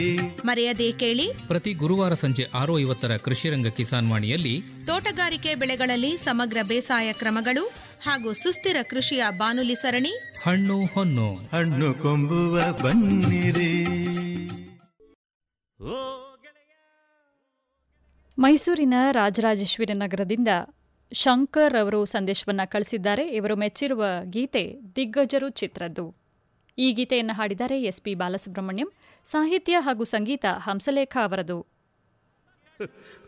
ಮರೆಯದೇ ಕೇಳಿ ಪ್ರತಿ ಗುರುವಾರ ಸಂಜೆ ಆರು ಐವತ್ತರ ಕೃಷಿರಂಗ ಕಿಸಾನ್ ವಾಣಿಯಲ್ಲಿ ತೋಟಗಾರಿಕೆ ಬೆಳೆಗಳಲ್ಲಿ ಸಮಗ್ರ ಬೇಸಾಯ ಕ್ರಮಗಳು ಹಾಗೂ ಸುಸ್ಥಿರ ಕೃಷಿಯ ಬಾನುಲಿ ಸರಣಿ ಹಣ್ಣು ಹೊನ್ನು ಹಣ್ಣು ಕೊಂಬುವ ಬನ್ನಿರಿ ಮೈಸೂರಿನ ರಾಜರಾಜೇಶ್ವರಿ ನಗರದಿಂದ ಶಂಕರ್ ಅವರು ಸಂದೇಶವನ್ನು ಕಳಿಸಿದ್ದಾರೆ ಇವರು ಮೆಚ್ಚಿರುವ ಗೀತೆ ದಿಗ್ಗಜರು ಚಿತ್ರದ್ದು ಈ ಗೀತೆಯನ್ನು ಹಾಡಿದ್ದಾರೆ ಎಸ್ ಪಿ ಬಾಲಸುಬ್ರಹ್ಮಣ್ಯಂ ಸಾಹಿತ್ಯ ಹಾಗೂ ಸಂಗೀತ ಹಂಸಲೇಖ ಅವರದು